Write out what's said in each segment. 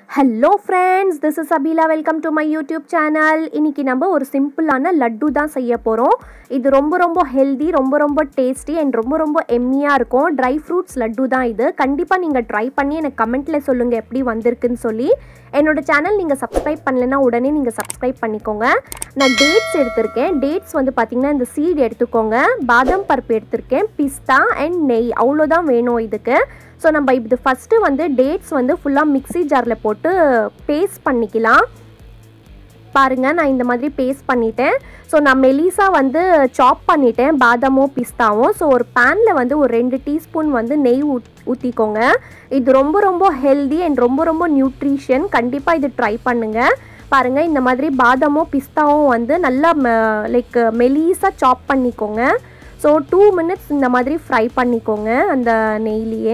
hello friends this is Abeela welcome to my YouTube channel இன்னைக்கு நம்ம ஒரு சிம்பிளான லட்டு தான் செய்ய போகிறோம் இது ரொம்ப ரொம்ப ஹெல்தி ரொம்ப ரொம்ப டேஸ்டி அண்ட் ரொம்ப ரொம்ப எம்மியாக இருக்கும் ட்ரை ஃப்ரூட்ஸ் லட்டு தான் இது கண்டிப்பாக நீங்கள் ட்ரை பண்ணி எனக்கு கமெண்ட்டில் சொல்லுங்கள் எப்படி வந்திருக்குன்னு சொல்லி என்னோட சேனல் நீங்கள் சப்ஸ்கிரைப் பண்ணலைன்னா உடனே நீங்கள் சப்ஸ்கிரைப் பண்ணிக்கோங்க நான் டேட்ஸ் எடுத்திருக்கேன் டேட்ஸ் வந்து பார்த்திங்கன்னா இந்த சீட் எடுத்துக்கோங்க பாதாம் பருப்பு எடுத்திருக்கேன் பிஸ்தா அண்ட் நெய் அவ்வளோதான் வேணும் இதுக்கு ஸோ நம்ம இது ஃபஸ்ட்டு வந்து டேட்ஸ் வந்து ஃபுல்லாக மிக்ஸி ஜாரில் போட்டு பேஸ்ட் பண்ணிக்கலாம் பாருங்கள் நான் இந்த மாதிரி பேஸ்ட் பண்ணிட்டேன் ஸோ நான் மெலிசா வந்து சாப் பண்ணிட்டேன் பாதாமும் பிஸ்தாவும் ஸோ ஒரு பேனில் வந்து ஒரு ரெண்டு டீஸ்பூன் வந்து நெய் ஊத் ஊற்றிக்கோங்க இது ரொம்ப ரொம்ப ஹெல்தி அண்ட் ரொம்ப ரொம்ப நியூட்ரிஷன் கண்டிப்பாக இது ட்ரை பண்ணுங்கள் பாருங்கள் இந்த மாதிரி பாதாமும் பிஸ்தாவும் வந்து நல்லா லைக் மெலிசாக சாப் பண்ணிக்கோங்க ஸோ டூ மினிட்ஸ் இந்த மாதிரி ஃப்ரை பண்ணிக்கோங்க அந்த நெய்லியே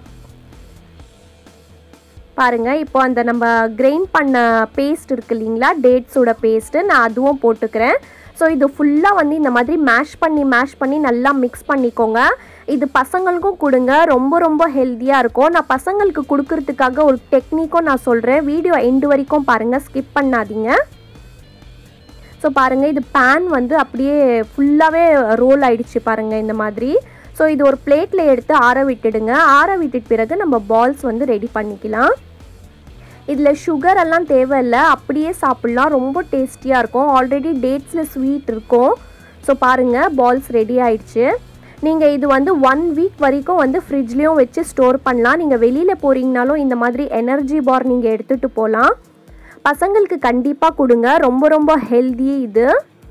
பாருங்கள் இப்போ அந்த நம்ம கிரைண்ட் பண்ண பேஸ்ட் இருக்கு இல்லைங்களா டேட்ஸோட பேஸ்ட்டு நான் அதுவும் போட்டுக்கிறேன் ஸோ இது ஃபுல்லாக வந்து இந்த மாதிரி மேஷ் பண்ணி மேஷ் பண்ணி நல்லா மிக்ஸ் பண்ணிக்கோங்க இது பசங்களுக்கும் கொடுங்க ரொம்ப ரொம்ப ஹெல்த்தியாக இருக்கும் நான் பசங்களுக்கு கொடுக்கறதுக்காக ஒரு டெக்னிக்கும் நான் சொல்கிறேன் வீடியோ எண்டு வரைக்கும் பாருங்கள் ஸ்கிப் பண்ணாதீங்க ஸோ பாருங்கள் இது பேன் வந்து அப்படியே ஃபுல்லாகவே ரோல் ஆயிடுச்சு பாருங்கள் இந்த மாதிரி ஸோ இது ஒரு பிளேட்டில் எடுத்து ஆற விட்டுடுங்க ஆற விட்டுட்டு பிறகு நம்ம பால்ஸ் வந்து ரெடி பண்ணிக்கலாம் இதில் சுகர் எல்லாம் தேவையில்லை அப்படியே சாப்பிட்லாம் ரொம்ப டேஸ்டியாக இருக்கும் ஆல்ரெடி டேட்ஸில் ஸ்வீட் இருக்கும் ஸோ பாருங்கள் பால்ஸ் ரெடி ஆயிடுச்சு நீங்கள் இது வந்து ஒன் வீக் வரைக்கும் வந்து ஃப்ரிட்ஜ்லேயும் வச்சு ஸ்டோர் பண்ணலாம் நீங்கள் வெளியில் போகிறீங்கனாலும் இந்த மாதிரி எனர்ஜி பார் நீங்கள் எடுத்துகிட்டு போகலாம் பசங்களுக்கு கண்டிப்பாக கொடுங்க ரொம்ப ரொம்ப ஹெல்தி இது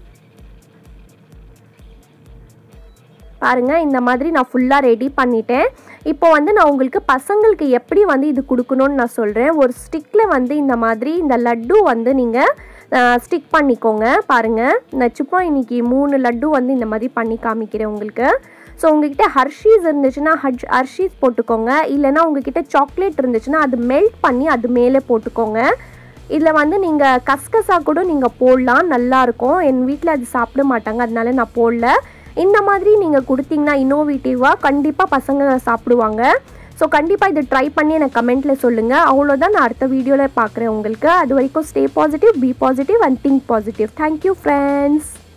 பாருங்கள் இந்த மாதிரி நான் ஃபுல்லாக ரெடி பண்ணிட்டேன் இப்போ வந்து நான் உங்களுக்கு பசங்களுக்கு எப்படி வந்து இது கொடுக்கணும்னு நான் சொல்கிறேன் ஒரு ஸ்டிக்கில் வந்து இந்த மாதிரி இந்த லட்டு வந்து நீங்கள் ஸ்டிக் பண்ணிக்கோங்க பாருங்கள் நான் சும்மா இன்றைக்கி மூணு லட்டு வந்து இந்த மாதிரி பண்ணி காமிக்கிறேன் உங்களுக்கு ஸோ உங்ககிட்ட ஹர்ஷீஸ் இருந்துச்சுன்னா ஹர்ஷ் ஹர்ஷீஸ் போட்டுக்கோங்க இல்லைனா உங்ககிட்ட சாக்லேட் இருந்துச்சுன்னா அது மெல்ட் பண்ணி அது மேலே போட்டுக்கோங்க இதில் வந்து நீங்கள் கஸ்கஸா கூட நீங்கள் போடலாம் நல்லாயிருக்கும் என் வீட்டில் அது சாப்பிட மாட்டாங்க அதனால நான் போடல இந்த மாதிரி நீங்கள் கொடுத்தீங்கன்னா இன்னோவேட்டிவாக கண்டிப்பாக பசங்க சாப்பிடுவாங்க ஸோ கண்டிப்பாக இதை ட்ரை பண்ணி எனக்கு கமெண்ட்டில் சொல்லுங்கள் அவ்வளோதான் நான் அடுத்த வீடியோவில் பார்க்குறேன் உங்களுக்கு அது வரைக்கும் stay positive be positive and think positive thank you friends